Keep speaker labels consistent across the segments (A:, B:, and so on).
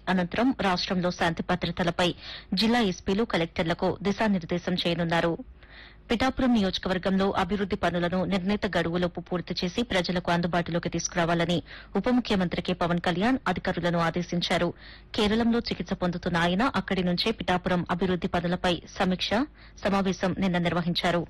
A: అనంతరం రాష్టంలో శాంతి భద్రతలపై జిల్లా ఎస్పీలు కలెక్టర్లకు దిశానిర్దేశం చేయనున్నారు పిఠాపురం నియోజకవర్గంలో అభివృద్ది పనులను నిర్ణీత గడువులోపు పూర్తి చేసి ప్రజలకు అందుబాటులోకి తీసుకురావాలని ఉప ముఖ్యమంత్రి కె పవన్ కళ్యాణ్ అధికారులను ఆదేశించారు కేరళంలో చికిత్స పొందుతున్న ఆయన అక్కడి నుంచే పిఠాపురం అభివృద్ది పనులపై సమీక్ష సమావేశం నిన్న నిర్వహించారు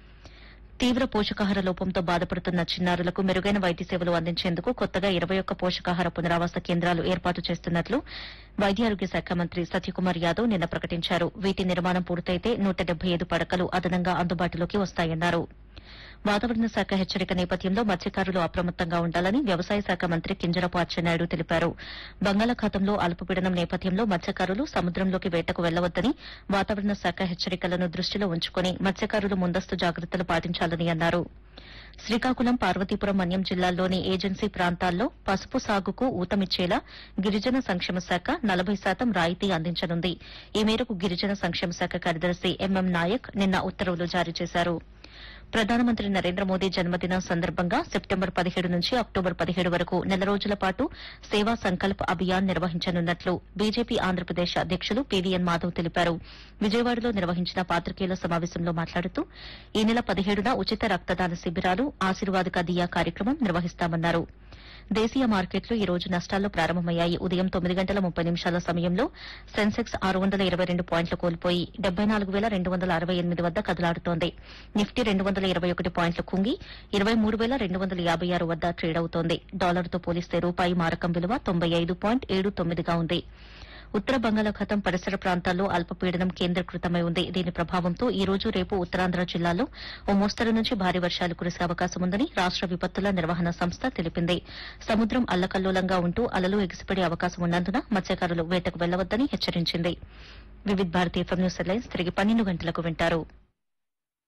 A: తీవ్ర పోషకాహార లోపంతో బాధపడుతున్న చిన్నారులకు మెరుగైన వైద్య సేవలు అందించేందుకు కొత్తగా ఇరవై ఒక్క పోషకాహార పునరావాస కేంద్రాలు ఏర్పాటు చేస్తున్నట్లు వైద్య ఆరోగ్య శాఖ మంత్రి సత్యకుమార్ యాదవ్ నిన్న ప్రకటించారు వీటి నిర్మాణం పూర్తయితే నూట డెబ్బై ఐదు పడకలు అదనంగా అందుబాటులోకి వస్తాయన్నారు వాతావరణ శాఖ హెచ్చరిక నేపథ్యంలో మత్స్యకారులు అప్రమత్తంగా ఉండాలని వ్యవసాయ శాఖ మంత్రి కింజరపు అచ్చెన్నాయుడు తెలిపారు బంగాళాఖాతంలో అల్పపీడనం నేపథ్యంలో మత్స్యకారులు సముద్రంలోకి వేటకు వెళ్లవద్దని వాతావరణ శాఖ హెచ్చరికలను దృష్టిలో ఉంచుకుని మత్స్యకారులు ముందస్తు జాగ్రత్తలు పాటించాలని అన్నారు శ్రీకాకుళం పార్వతీపురం మన్యం జిల్లాల్లోని ఏజెన్సీ ప్రాంతాల్లో పసుపు సాగుకు ఊతమిచ్చేలా గిరిజన సంక్షేమ శాఖ నలభై శాతం రాయితీ అందించనుంది ఈ మేరకు గిరిజన సంక్షేమ శాఖ కార్యదర్శి ఎంఎం నాయక్ నిన్న ఉత్తర్వులు జారీ చేశారు ప్రధానమంత్రి నరేంద్ర మోదీ జన్మదినం సందర్భంగా సెప్టెంబర్ పదిహేడు నుంచి అక్టోబర్ పదిహేడు వరకు నెల రోజుల పాటు సేవా సంకల్ప్ అభియాన్ నిర్వహించనున్నట్లు బీజేపీ ఆంధ్రప్రదేశ్ అధ్యకులు పీవీఎన్ మాధవ్ తెలిపారు విజయవాడలో నిర్వహించిన పాత్రికేయుల సమావేశంలో మాట్లాడుతూ ఈ నెల పదిహేడున ఉచిత రక్తదాన శిబిరాలు ఆశీర్వాదక దియా కార్యక్రమం నిర్వహిస్తామన్నారు దేశీయ మార్కెట్లు ఈ రోజు నష్టాల్లో ప్రారంభమయ్యాయి ఉదయం తొమ్మిది గంటల ముప్పై నిమిషాల సమయంలో సెన్సెక్స్ ఆరు వందల ఇరవై రెండు పాయింట్లు కోల్పోయి డెబ్బై నాలుగు వేల రెండు వందల అరవై ఎనిమిది వద్ద కదలాడుతోంది నిఫ్టీ రెండు వందల ఇరవై ఒకటి పాయింట్లు కుంగి ఇరవై మూడు వేల రెండు వందల యాభై ఆరు వద్ద ట్రేడ్ అవుతోంది డాలర్తో పోలిస్తే రూపాయి మారకం విలువ తొంభై ఐదు పాయింట్ ఏడు తొమ్మిదిగా ఉంది ఉత్తర బంగాళాఖాతం పరిసర ప్రాంతాల్లో అల్పపీడనం కేంద్రీకృతమై ఉంది దీని ప్రభావంతో ఈ రోజు రేపు ఉత్తరాంధ్ర జిల్లాలో ఓ మోస్తరు నుంచి భారీ వర్షాలు కురిసే అవకాశం ఉందని రాష్ట విపత్తుల నిర్వహణ సంస్థ తెలిపింది సముద్రం అల్లకల్లోలంగా ఉంటూ అలలు ఎగిసిపడే అవకాశం ఉన్నందున మత్స్యకారులు వేటకు వెళ్లవద్దని హెచ్చరించింది వివిధ భారతీయ ఎఫ్ఎం న్యూస్ హెడ్లైన్స్ తిరిగి పన్నెండు గంటలకు వింటారు